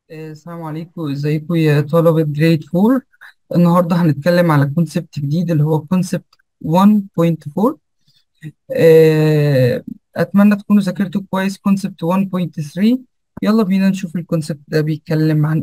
آه، السلام عليكم ازيكم يا طلبة جريد 4 النهاردة هنتكلم على كونسبت جديد اللي هو كونسبت 1.4 آه، أتمنى تكونوا ذاكرتوا كويس كونسبت 1.3 يلا بينا نشوف الكونسبت ده بيتكلم عن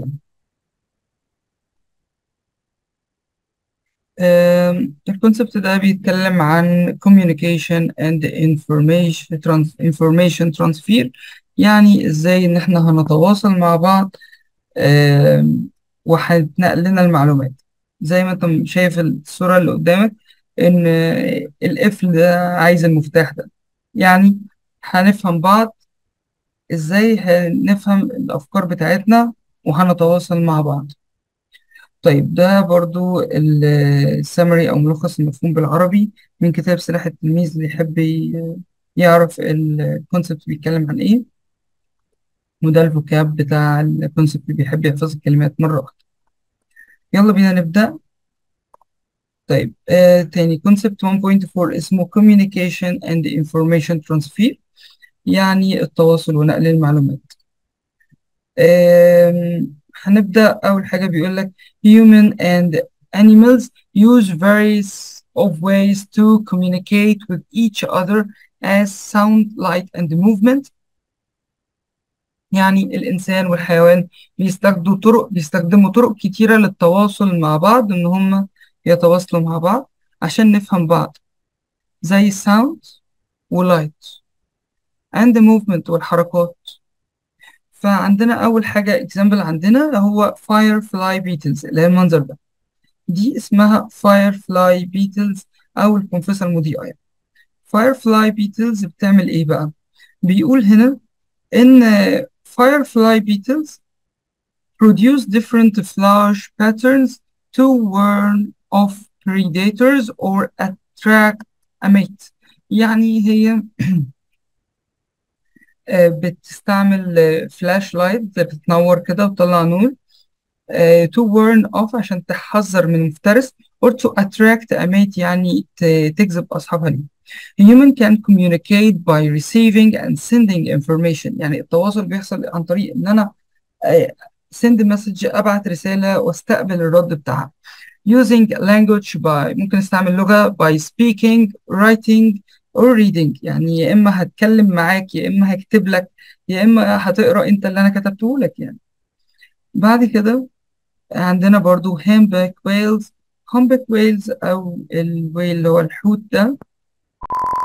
ايه الكونسبت ده بيتكلم عن communication and information trans information transfer يعني ازاي ان احنا هنتواصل مع بعض آم، وهتنقل لنا المعلومات زي ما انت شايف الصورة اللي قدامك ان القفل ده عايز المفتاح ده يعني هنفهم بعض ازاي هنفهم الافكار بتاعتنا وهنتواصل مع بعض طيب ده برضو السمري او ملخص المفهوم بالعربي من كتاب سلاح التلميذ اللي يحب ي- يعرف الكونسبت بيتكلم عن ايه وده الفوكاب بتاع الكونسبت اللي بيحب يحفظ الكلمات مرة واحدة يلا بينا نبدأ طيب آه تاني كونسبت 1.4 اسمه communication and information transfer يعني التواصل ونقل المعلومات آم، هنبدأ أول حاجة بيقول لك human and animals use various of ways to communicate with each other as sound, light and movement يعني الإنسان والحيوان بيستخدموا طرق بيستخدموا طرق كتيرة للتواصل مع بعض إن هم يتواصلوا مع بعض عشان نفهم بعض زي sound ولايت and movement والحركات فعندنا أول حاجة example عندنا هو firefly beetles اللي هي المنظر ده دي اسمها firefly beetles أو القنفذة المضيئة يعني. firefly beetles بتعمل إيه بقى؟ بيقول هنا إن firefly beetles produce different flash patterns to warn of predators or attract a mate يعني هي آه، بتستعمل فلاش لايت بتنور كده وتطلع نور آه، to warn off عشان تحذر من مفترس or to attract a mate يعني ت- تجذب أصحابها ليه human can communicate by receiving and sending information يعني التواصل بيحصل عن طريق إن أنا آه، send message أبعت رسالة واستقبل الرد بتاعها using language by ممكن استعمل لغة by speaking writing or reading يعني يا إما هتكلم معاك يا إما هكتب لك يا إما هتقرأ أنت اللي أنا كتبته لك يعني بعد كده عندنا برضو humpback whales humpback whales أو الويل اللي هو الحوت ده